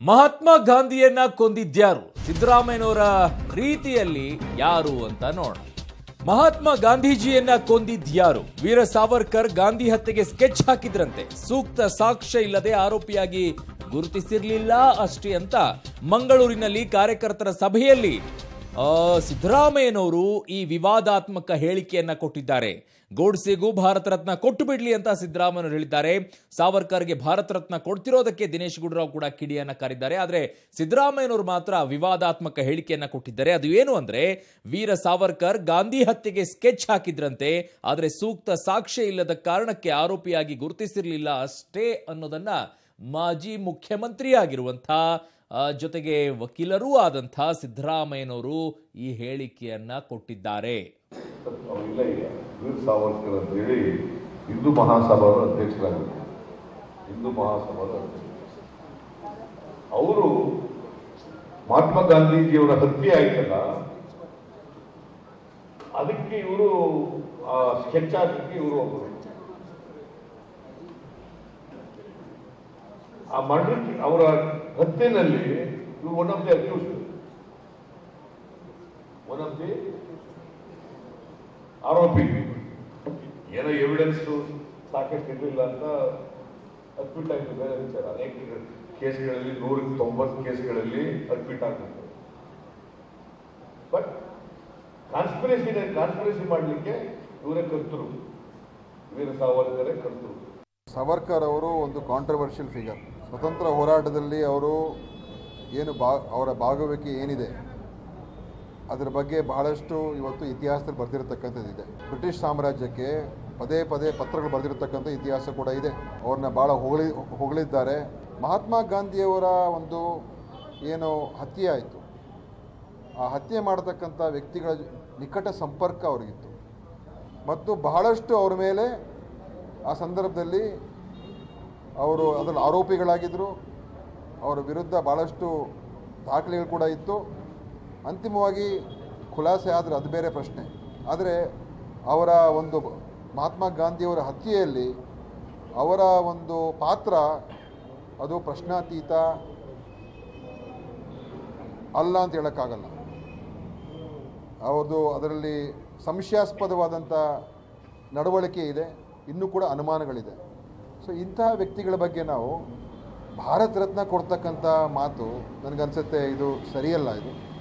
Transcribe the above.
ಮಹಾತ್ಮ ಗಾಂಧಿಯನ್ನ ಕೊಂದಿದ್ಯಾರು ಸಿದ್ದರಾಮಯ್ಯನವರ ರೀತಿಯಲ್ಲಿ ಯಾರು ಅಂತ ನೋಡೋಣ ಮಹಾತ್ಮ ಗಾಂಧೀಜಿಯನ್ನ ಕೊಂದಿದ್ಯಾರು ವೀರ ಸಾವರ್ಕರ್ ಗಾಂಧಿ ಹತ್ಯೆಗೆ ಸ್ಕೆಚ್ ಹಾಕಿದ್ರಂತೆ ಸೂಕ್ತ ಸಾಕ್ಷ್ಯ ಇಲ್ಲದೆ ಆರೋಪಿಯಾಗಿ ಗುರುತಿಸಿರ್ಲಿಲ್ಲ ಅಷ್ಟೇ ಅಂತ ಮಂಗಳೂರಿನಲ್ಲಿ ಕಾರ್ಯಕರ್ತರ ಸಭೆಯಲ್ಲಿ ಆ, ಸಿದ್ದರಾಮಯ್ಯನವರು ಈ ವಿವಾದಾತ್ಮಕ ಹೇಳಿಕೆಯನ್ನ ಕೊಟ್ಟಿದ್ದಾರೆ ಗೋಡ್ಸೆಗೂ ಭಾರತ ರತ್ನ ಕೊಟ್ಟು ಬಿಡ್ಲಿ ಅಂತ ಸಿದ್ದರಾಮಯ್ಯನವರು ಹೇಳಿದ್ದಾರೆ ಸಾವರ್ಕರ್ಗೆ ಭಾರತ ರತ್ನ ಕೊಡ್ತಿರೋದಕ್ಕೆ ದಿನೇಶ್ ಗುಂಡೂರಾವ್ ಕೂಡ ಕಿಡಿಯನ್ನ ಕಾರಿದ್ದಾರೆ ಆದರೆ ಸಿದ್ದರಾಮಯ್ಯನವರು ಮಾತ್ರ ವಿವಾದಾತ್ಮಕ ಹೇಳಿಕೆಯನ್ನ ಕೊಟ್ಟಿದ್ದಾರೆ ಅದು ಏನು ಅಂದ್ರೆ ವೀರ ಸಾವರ್ಕರ್ ಗಾಂಧಿ ಹತ್ಯೆಗೆ ಸ್ಕೆಚ್ ಹಾಕಿದ್ರಂತೆ ಆದರೆ ಸೂಕ್ತ ಸಾಕ್ಷ್ಯ ಇಲ್ಲದ ಕಾರಣಕ್ಕೆ ಆರೋಪಿಯಾಗಿ ಗುರುತಿಸಿರಲಿಲ್ಲ ಅಷ್ಟೇ ಅನ್ನೋದನ್ನ ಮಾಜಿ ಮುಖ್ಯಮಂತ್ರಿಯಾಗಿರುವಂಥ ಆ, ಜೊತೆಗೆ ವಕೀಲರೂ ಆದಂಥ ಸಿದ್ದರಾಮಯ್ಯನವರು ಈ ಹೇಳಿಕೆಯನ್ನ ಕೊಟ್ಟಿದ್ದಾರೆ ಅವರಿಲ್ಲ ಈಗ ವೀರ್ ಸಾವರ್ಕರ್ ಅಂತೇಳಿ ಹಿಂದೂ ಮಹಾಸಭಾದ ಅಧ್ಯಕ್ಷರಾಗಿದ್ದಾರೆ ಹಿಂದೂ ಮಹಾಸಭಾದ ಅಧ್ಯಕ್ಷ ಅವರು ಮಹಾತ್ಮ ಗಾಂಧೀಜಿಯವರ ಹತ್ಯೆ ಆಯ್ತಲ್ಲ ಅದಕ್ಕೆ ಇವರು ಸ್ಕೆಚ್ ಹಾಕಕ್ಕೆ ಇವರು ಒಬ್ಬರು ಆ ಮರ್ಡರ್ ಅವರ ಹತ್ಯೆನಲ್ಲಿ ಇವರು one of the accused one of the ಆರೋಪಿ ಏನೋ ಎವಿಡೆನ್ಸ್ ಸಾಕಷ್ಟು ಇರಲಿಲ್ಲ ಅಂತ ಅಡ್ಮಿಟ್ ಆಯ್ತು ಬೇರೆ ವಿಚಾರ ಅನೇಕ ಕೇಸ್ಗಳಲ್ಲಿ ನೂರಕ್ಕೆ ತೊಂಬತ್ತು ಕೇಸ್ಗಳಲ್ಲಿ ಅಡ್ಮಿಟ್ ಆಗ್ಬೇಕು ಬಟ್ ಕಾನ್ಸ್ಪಿರಸಿ ಕಾನ್ಸ್ಪಿರಸಿ ಮಾಡಲಿಕ್ಕೆ ಇವರೇ ಕರ್ತರು ವೀರ ಸಾವರ್ಕರೇ ಕರ್ತರು ಸಾವರ್ಕರ್ ಅವರು ಒಂದು ಕಾಂಟ್ರವರ್ಷಿಯಲ್ ಫಿಗರ್ ಸ್ವತಂತ್ರ ಹೋರಾಟದಲ್ಲಿ ಅವರು ಏನು ಬಾ ಅವರ ಭಾಗವಹಿಕೆ ಏನಿದೆ ಅದರ ಬಗ್ಗೆ ಬಹಳಷ್ಟು ಇವತ್ತು ಇತಿಹಾಸದಲ್ಲಿ ಬರೆದಿರತಕ್ಕಂಥದ್ದಿದೆ ಬ್ರಿಟಿಷ್ ಸಾಮ್ರಾಜ್ಯಕ್ಕೆ ಪದೇ ಪದೇ ಪತ್ರಗಳು ಬರೆದಿರತಕ್ಕಂಥ ಇತಿಹಾಸ ಕೂಡ ಇದೆ ಅವ್ರನ್ನ ಭಾಳ ಹೊಗಳಿ ಹೊಗಳಿದ್ದಾರೆ ಮಹಾತ್ಮ ಗಾಂಧಿಯವರ ಒಂದು ಏನು ಹತ್ಯೆ ಆಯಿತು ಆ ಹತ್ಯೆ ಮಾಡತಕ್ಕಂಥ ವ್ಯಕ್ತಿಗಳ ಜೊ- ನಿಕಟ ಸಂಪರ್ಕ ಅವರಿಗಿತ್ತು ಮತ್ತು ಬಹಳಷ್ಟು ಅವರ ಮೇಲೆ ಆ ಸಂದರ್ಭದಲ್ಲಿ ಅವರು ಅದರ ಆರೋಪಿಗಳಾಗಿದ್ದರು ಅವರ ವಿರುದ್ಧ ಭಾಳಷ್ಟು ದಾಖಲೆಗಳು ಕೂಡ ಇತ್ತು ಅಂತಿಮವಾಗಿ ಖುಲಾಸೆ ಆದರೆ ಅದು ಬೇರೆ ಪ್ರಶ್ನೆ ಆದರೆ ಅವರ ಒಂದು ಮಹಾತ್ಮ ಗಾಂಧಿಯವರ ಹತ್ಯೆಯಲ್ಲಿ ಅವರ ಒಂದು ಪಾತ್ರ ಅದು ಪ್ರಶ್ನಾತೀತ ಅಲ್ಲ ಅಂತ ಹೇಳೋಕ್ಕಾಗಲ್ಲ ಅವ್ರದ್ದು ಅದರಲ್ಲಿ ಸಂಶಯಾಸ್ಪದವಾದಂಥ ನಡವಳಿಕೆ ಇದೆ ಇನ್ನೂ ಕೂಡ ಅನುಮಾನಗಳಿದೆ ಸೊ ಇಂತಹ ವ್ಯಕ್ತಿಗಳ ಬಗ್ಗೆ ನಾವು ಭಾರತ ರತ್ನ ಕೊಡ್ತಕ್ಕಂಥ ಮಾತು ನನಗನ್ಸುತ್ತೆ ಇದು ಸರಿಯಲ್ಲ ಇದು